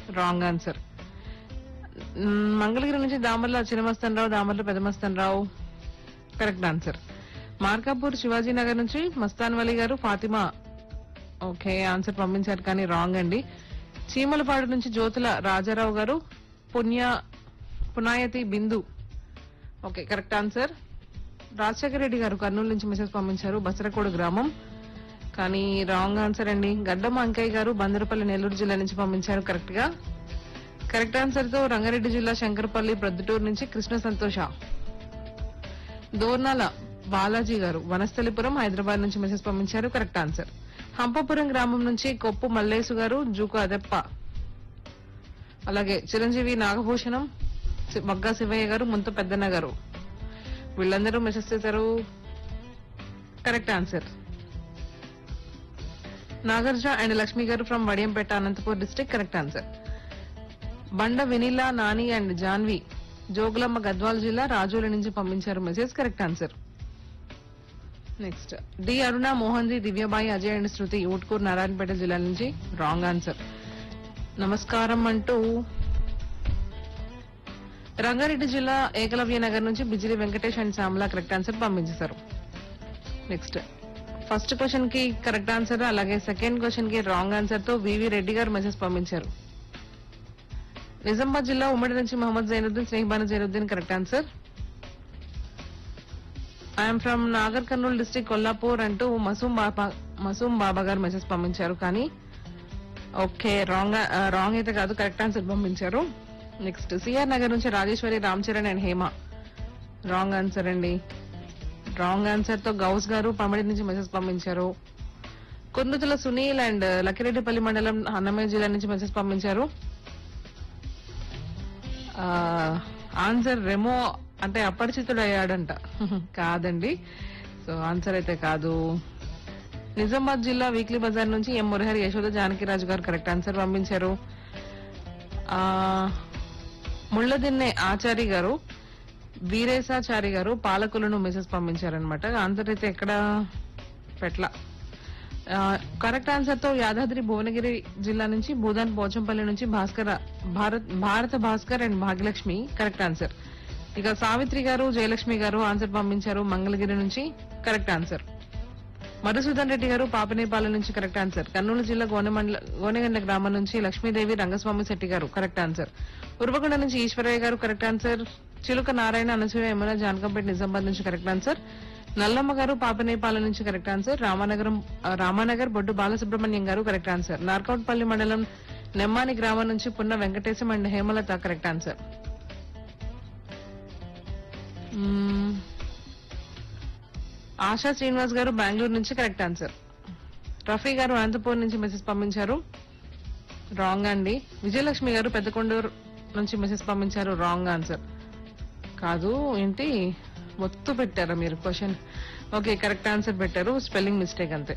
Wrong answer మ్, మంగళగిరి నుంచి Damarla Chinnamastan Rao Damarla Pedamastan Rao correct answer Markapur Shivaji Nagar నుంచి మస్తాన్ వలి గారు ఫాతిమా ఓకే ఆన్సర్ పంపించారు కానీ రాంగ్ అండి చీమలపాడు నుంచి Jyothula Rajarao garu Punya Punayathi Bindu okay correct answer Rajasekhara Reddy garu Kurnool నుంచి మెసేజ్ పంపించారు బసరకోడు గ్రామం కానీ రాంగ్ ఆన్సర్ అండి గడ్డం అంకయ్య గారు బందరపల్లి నెల్లూరు జిల్లా నుంచి పంపించారు కరెక్ట్ గా కరెక్ట్ ఆన్సర్ తో రంగారెడ్డి జిల్లా శంకరపల్లి ప్రొద్దుటూరు నుంచి కృష్ణ సంతోష దోర్నాల బాలాజీ గారు వనస్థలిపురం హైదరాబాద్ నుంచి మెసేజ్ పంపించారు కరెక్ట్ ఆన్సర్ హంపపురం గ్రామం నుంచి కొప్పు మల్లేసు గారు జూకు అదెప్ప అలాగే చిరంజీవి నాగభూషణం సి- మగ్గా శివయ్య గారు ముంత పెద్దన్న గారు వీళ్ళందరూ మెసేజ్ చేశారు correct answer Nagarjuna and Lakshmi garu from Vadiyampeta Anantapur district correct answer Banda Vennela Nani and Janvi Jogulamma Gadwal జిల్లా రాజోల నుంచి పంపించారు message correct answer next D Aruna Mohan ji Divyabai Ajay and Shruti Utkur Narayanpet జిల్లా నుంచి రాంగ్ ఆన్సర్ నమస్కారం అంటూ రంగారెడ్డి జిల్లా ఏకలవ్య నగర్ నుంచి Bijili Venkatesh and Shyamala correct answer పంపించేశారు నెక్స్ట్ ఫస్ట్ క్వశ్చన్ కి కరెక్ట్ ఆన్సర్ అలాగే సెకండ్ క్వశ్చన్ కి రాంగ్ ఆన్సర్ తో వివి రెడ్డి గారు మెసేజ్ పంపించారు నిజామాబాద్ జిల్లా ఉమ్మడి నుంచి Mohammed Zainuddin Snehibana Zainuddin correct answer I'm from Nagar Kurnool district Kollapur అంటూ మసూమ్ బాబా మసూమ్ బాబా గారు మెసేజ్ పంపించారు కానీ ఓకే రాంగ్ రాంగ్ అయితే కాదు కరెక్ట్ ఆన్సర్ పంపించారు నెక్స్ట్ సిఆర్ నగర్ నుంచి Rajeshwari Ram Charan and Hema wrong answer అండి రాంగ్ ఆన్సర్ తో గౌస్ గారు పమిడి నుంచి మెసేజ్ పంపించారు కుందుతుల సునీల్ అండ్ లక్కిరెడ్డిపల్లి మండలం అన్నమయ్య జిల్లా నుంచి మెసేజ్ పంపించారు ఆ, ఆన్సర్ రెమో అంటే అపరిచితుడు అయ్యాడంట కాదండి సో ఆన్సర్ అయితే కాదు నిజామాబాద్ జిల్లా వీక్లీ బజార్ నుంచి ఎం మురహరి యశోద జానకిరాజు గారు కరెక్ట్ ఆన్సర్ పంపించారు ఆ ముళ్ళదిన్నె ఆచారి గారు వీరేశాచారి గారు పాలకులను మెసేజ్ పంపించారనమాట ఆన్సర్ అయితే ఎక్కడ పెట్ల కరెక్ట్ ఆన్సర్ తో యాదాద్రి భువనగిరి జిల్లా నుంచి భూదాన్ పోచంపల్లి నుంచి Bhaskar Bharat Bharata Bhaskar and Bhagyalakshmi correct answer ఇక సావిత్రి గారు జయలక్ష్మి గారు ఆన్సర్ పంపించారు మంగళగిరి నుంచి కరెక్ట్ ఆన్సర్ మధుసూదన్ రెడ్డి గారు పాపనేపాలెం నుంచి కరెక్ట్ ఆన్సర్ కర్నూలు జిల్లా గోనెమండల గోనెగండ గ్రామం నుంచి లక్ష్మీదేవి రంగస్వామి శెట్టి గారు కరెక్ట్ ఆన్సర్ ఉర్వకొండ నుంచి ఈశ్వరయ్య గారు కరెక్ట్ ఆన్సర్ చిలుక నారాయణ అనసూయ యమున జానకంపేట నిజామాబాద్ నుంచి కరెక్ట్ ఆన్సర్ నల్లమ్మ గారు పాపనేపాలెం నుంచి కరెక్ట్ ఆన్సర్ రామానగరం ఆ, రామానగర్ బొడ్డు బాలసుబ్రహ్మణ్యం గారు కరెక్ట్ ఆన్సర్ నార్కౌట్పల్లి మండలం నెమ్మాని గ్రామం నుంచి Punna Venkatesham and Hemalatha correct answer మ్మ్. ఆశా శ్రీనివాస్ గారు బెంగళూరు నుంచి కరెక్ట్ ఆన్సర్ రఫీ గారు అనంతపూర్ నుంచి మెసేజ్ పంపించారు రాంగ్ అండి విజయలక్ష్మి గారు పెద్దకొండూరు నుంచి మెసేజ్ పంపించారు రాంగ్ ఆన్సర్ కాదు ఏంటి ఒత్తు పెట్టారా మీరు క్వశ్చన్ ఓకే కరెక్ట్ ఆన్సర్ పెట్టారు స్పెల్లింగ్ మిస్టేక్ అంతే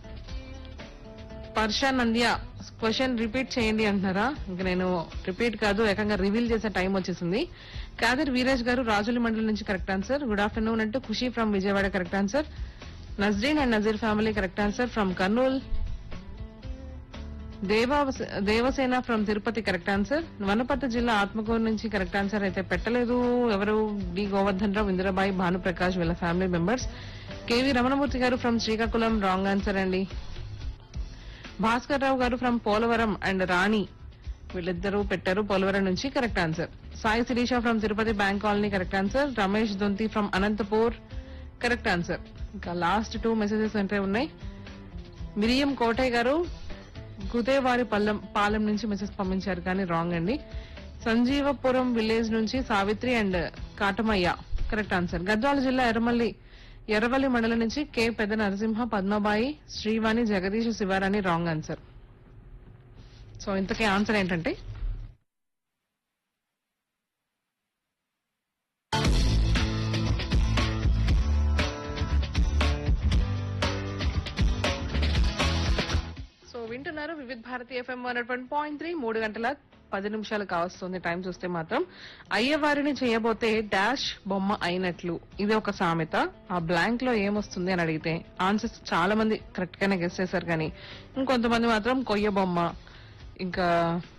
పర్షా నంద్య క్వశ్చన్ రిపీట్ చేయండి అంటున్నారా ఇంకా నేను రిపీట్ కాదు ఏకంగా రివీల్ చేసే టైం వచ్చేసింది కాదర్ వీరేష్ గారు రాజుల మండలం నుంచి కరెక్ట్ ఆన్సర్ గుడ్ ఆఫ్టర్నూన్ అంటూ Khushi from Vijayawada correct answer Nazreen and Nazeer family correct answer from Kurnool Deva Devasena from Tirupati correct answer Wanaparthy జిల్లా ఆత్మకూరు నుంచి కరెక్ట్ ఆన్సర్ అయితే పెట్టలేదు ఎవరు డి గోవర్ధన్ రావు ఇందిరాబాయి భానుప్రకాష్ వీళ్ళ ఫ్యామిలీ మెంబర్స్ కేవి రమణమూర్తి గారు ఫ్రమ్ శ్రీకాకుళం రాంగ్ ఆన్సర్ అండి భాస్కర్ రావు గారు ఫ్రమ్ పోలవరం అండ్ రాణి వీళ్ళిద్దరూ పెట్టారు పోలవరం నుంచి correct answer Sai Sirisha from Tirupati bank colony correct answer Ramesh Donthi from Anantapur correct answer ఇంకా లాస్ట్ టూ మెసేజెస్ అంటే ఉన్నాయి మిరియం కోటయ్య గారు గుదేవారి పల్లెం పాలెం నుంచి మెసేజ్ పంపించారు కానీ రాంగ్ అండి సంజీవపురం విలేజ్ నుంచి Savitri and Katamaiah correct answer Gadwal జిల్లా ఎర్రమల్లి ఎర్రవల్లి మండలం నుంచి K Pedda Narasimha Padmabai Srivani Jagadish Sivarani wrong answer so ఇంతకీ ఆన్సర్ ఏంటంటే సో వింటున్నారు Vividh Bharati FM one point three మూడు గంటల పది నిమిషాలు కావస్తుంది టైం చూస్తే మాత్రం అయ్యవారిని చేయబోతే డాష్ బొమ్మ అయినట్లు ఇది ఒక సామెత ఆ బ్లాంక్ లో ఏమొస్తుంది అని అడిగితే ఆన్సర్స్ చాలా మంది కరెక్ట్ గానే గెస్ చేశారు కానీ ఇంకొంతమంది మాత్రం కొయ్య బొమ్మ ఇంకా